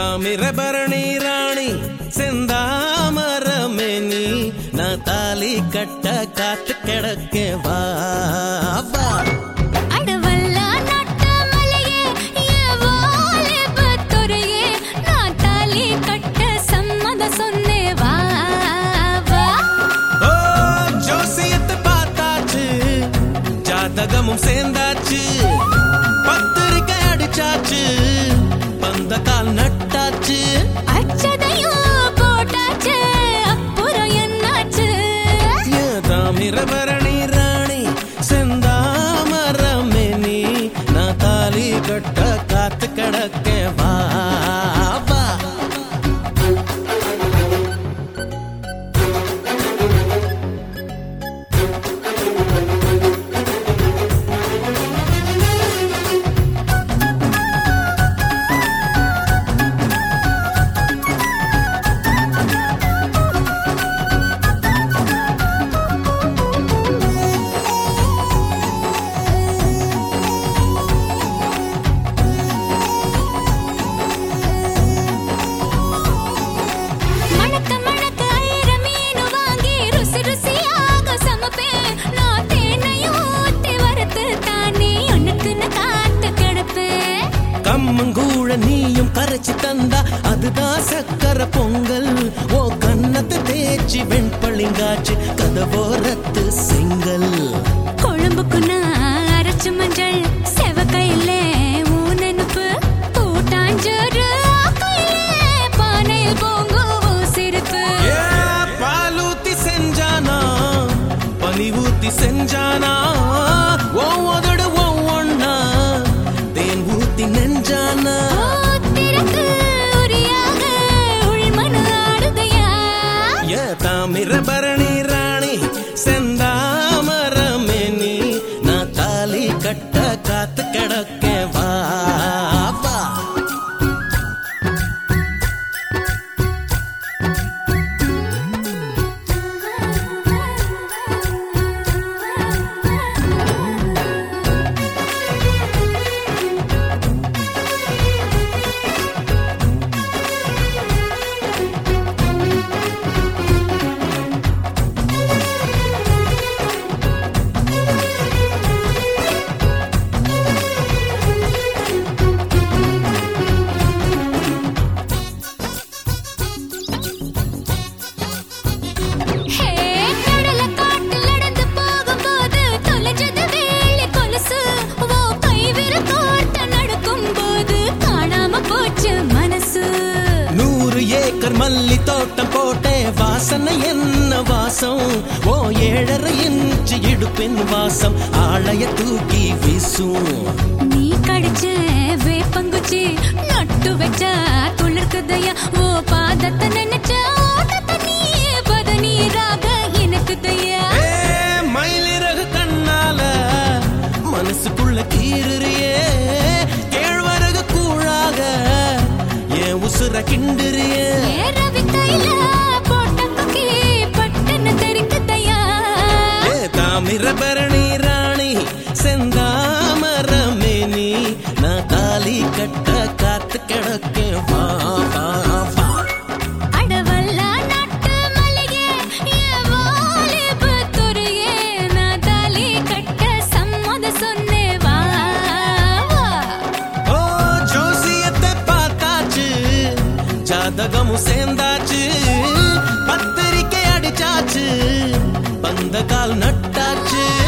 தாமிரபரணி ராணி செந்தாமரமே நீ நான் தாலி கட்ட காத்து கிடக்க வா வா அடவல்லா நாட்டு மலையே என் வாலிபத் துறையே நான் தாலி கட்ட சம்மதம் சொன்னே வா வா ஓ ஜோசியத்தை பார்த்தாச்சு ஜாதகமும் சேர்ந்தாச்சு பத்திரிக்கை அடிச்சாச்சு பந்த கால் நட்டாச்சு அச்சதையும் போட்டாச்சு அப்புறம் என்னாச்சு ஏன் தாமிரபரணி ராணி செந்தாமரமே நீ நான் தாலி கட்ட காத்து கிடக்க வா வா மணக்க மணக்க ஐர மீனு வாங்கி ருசி ருசியாக சமைப்பேன் நான் தேனையும் ஊத்தி வறுத்து தானே உனக்குன்னு காத்து கிடப்பேன் கம்மங்கூழ நீயும் கரைச்சு தந்தா அதுதான் சக்கரை பொங்கல் ஓ கன்னத்தை தேய்ச்சி வெண்பளிங்காச்சு கதவோரத்து செங்கல் கொழும்புக்கு நான் அரைச்ச மஞ்சள் செவக்கையில ஊன் அனுப்பு கூட்டாஞ்சோறு ஆக்கையில பானையில் பொங்கும் சிரிப்பு ஏ, பாலூத்தி செஞ்சானா பனி ஊத்தி செஞ்சானா ஓ உதடு ஒவ்வொன்னா தேன் ஊத்தி நெஞ்சானா திறக்கு உரியாக உள்மனு ஆடுதையா ஏ தாமிரபரணி ராணி செந்தாமரமே நீ நான் தாலி கட்ட காத்து கிடக்க வா வா ஹே கடல காட்டுல நடந்து போகும்போது தொலைஞ்சது வேலி கொலுசு ஓ கைவிரல் கோர்த்த நடக்கும்போது காணாம போச்சு மனசு நூறு ஏக்கர் மல்லி தோட்டம் போட்டே வாசனை என்ன வாசம் ஓ ஏழரை இன்ச்சு இடுப்பின் வாசம் ஆளைய தூக்கி வீசும் நீ கடிச்ச வேப்பங்குச்சி நட்டு வச்சா துளிர்க்குதையா ஓ பாதத்தை நினைச்ச ஓட்டத்தை நீ பதநீராக எனக்குதையா ஏ, மயிலிறகு கண்ணால மனசுக்குள்ள கீறுறியே கேழ்வரகு கூழாக என் உசுர கிண்டுறியே ஏறவித்தையில போட்ட கொக்கி பட்டுன்னு தெரிக்குதையா ஏ தாமிரபரணி ராணி செந்தாமரமே நீ நான் தாலி கட்ட காத்து கிடக்க வா வா வா அடவல்லா நாட்டு மலையே என் வாலிபத் துறையே நான் தாலி கட்ட சம்மதம் சொன்னே வா வா ஓ ஜோசியத்தை பார்த்தாச்சு ஜாதகமும் சேர்ந்தாச்சு பத்திரிக்கை அடிச்சாச்சு பந்த கால் நட்டாச்சு